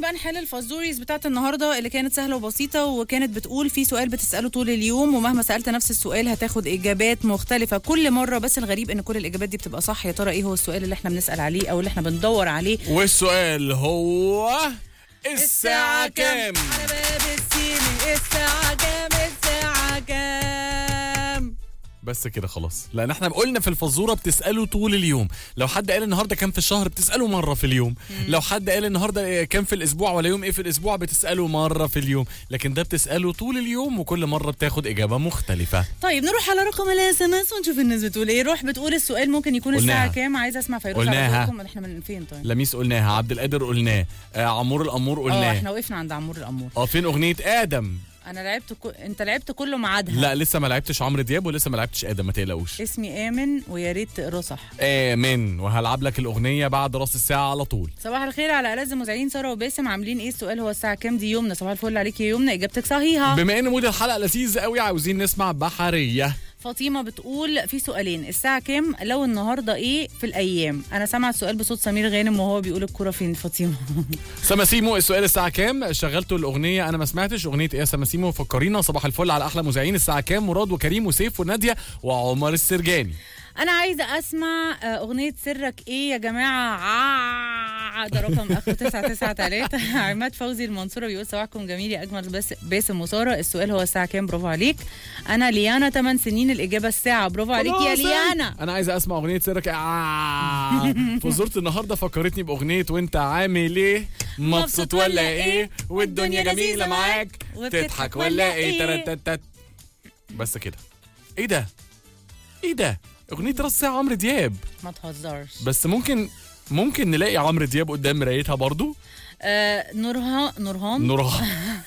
بقى نحل الفازوريز بتاعت النهارده اللي كانت سهله وبسيطه وكانت بتقول في سؤال بتساله طول اليوم ومهما سالت نفس السؤال هتاخد اجابات مختلفه كل مره بس الغريب ان كل الاجابات دي بتبقى صح يا ترى ايه هو السؤال اللي احنا بنسال عليه او اللي احنا بندور عليه والسؤال هو الساعة كام؟ على باب السيني الساعه كام الساعه كام بس كده خلاص لان احنا قلنا في الفزوره بتساله طول اليوم لو حد قال النهارده كام في الشهر بتساله مره في اليوم لو حد قال النهارده كام في الاسبوع ولا يوم ايه في الاسبوع بتساله مره في اليوم لكن ده بتساله طول اليوم وكل مره بتاخد اجابه مختلفه طيب نروح على رقم الاس ام اس ونشوف الناس بتقول ايه روح بتقول السؤال ممكن يكون قلناها. الساعه كام عايزه اسمع فيروز قلناها. على رقم احنا من فين طيب لميس قلناها عبد القادر قلناه آه عمور الامور اه قلناه احنا وقفنا عند عمور الامور اه فين اغنيه ادم انا لعبت كو... انت لعبت كله ميعادها لا لسه ما لعبتش عمرو دياب ولسه ما لعبتش ادم ما تقلقوش اسمي امن ويا ريت تقراه صح امين وهلعب لك الاغنيه بعد راس الساعه على طول صباح الخير على ألذ مذيعين ساره وباسم عاملين ايه السؤال هو الساعه كام دي يومنا صباح الفل عليك يا يومنا اجابتك صحيحه بما ان مود الحلقه لذيذ قوي عاوزين نسمع بحريه فاطمه بتقول في سؤالين الساعه كام لو النهارده ايه في الايام انا سامعه السؤال بصوت سمير غانم وهو بيقول الكوره فين فاطمه سماسيمو السؤال الساعة كام؟ شغلتوا الأغنية أنا ما سمعتش أغنية إيه يا سماسيمو فكرينا صباح الفل على أحلى مذيعين الساعة كام؟ مراد وكريم وسيف ونادية وعمر السرجاني. انا عايزه اسمع آه، اغنيه سرك ايه يا جماعه عا- ده رقم اخره 993 عماد فوزي المنصوره بيقول صباحكم جميل يا اجمل بس باسم وساره السؤال هو الساعه كام برافو عليك انا ليانا 8 سنين الاجابه الساعه برافو عليك يا خلاص. ليانا أنا عايز أسمع أغنية سرك آه. فزورة النهاردة فكرتني بأغنية وأنت عامل إيه؟ مبسوط ولا إيه؟ والدنيا جميلة معاك تضحك ولا إيه؟ ترتتت بس كده. إيه ده؟ إيه ده؟ أغنية راس ساعة عمرو دياب ما تهزرش بس ممكن ممكن نلاقي عمرو دياب قدام مرايتها برضو آه نورها نورهان نورها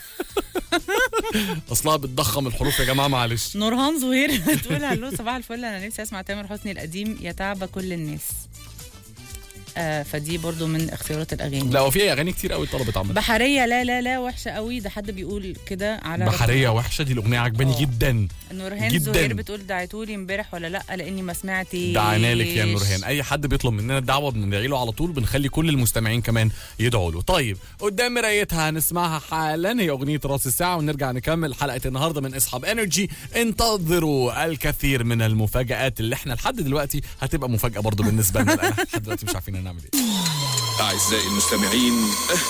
اصلها بتضخم الحروف يا جماعه معلش نورهان زهير بتقول هلو صباح الفل انا نفسي اسمع تامر حسني القديم يا تعب كل الناس آه فدي برضو من اختيارات الاغاني لا وفي اغاني كتير قوي طلبت عمرو بحريه لا لا لا وحشه قوي ده حد بيقول كده على بحريه وحشه دي الاغنيه عجباني آه. جدا نورهان جداً. زهير بتقول دعيتولي امبارح ولا لا لاني ما سمعتي دعانا لك يا نورهان اي حد بيطلب مننا الدعوه بندعي له على طول بنخلي كل المستمعين كمان يدعوا له طيب قدام مرايتها هنسمعها حالا هي اغنيه راس الساعه ونرجع نكمل حلقه النهارده من اصحاب انرجي انتظروا الكثير من المفاجات اللي احنا لحد دلوقتي هتبقى مفاجاه برضو بالنسبه لنا لأن إحنا لحد دلوقتي مش عارفين هنعمل ايه أعزائي المستمعين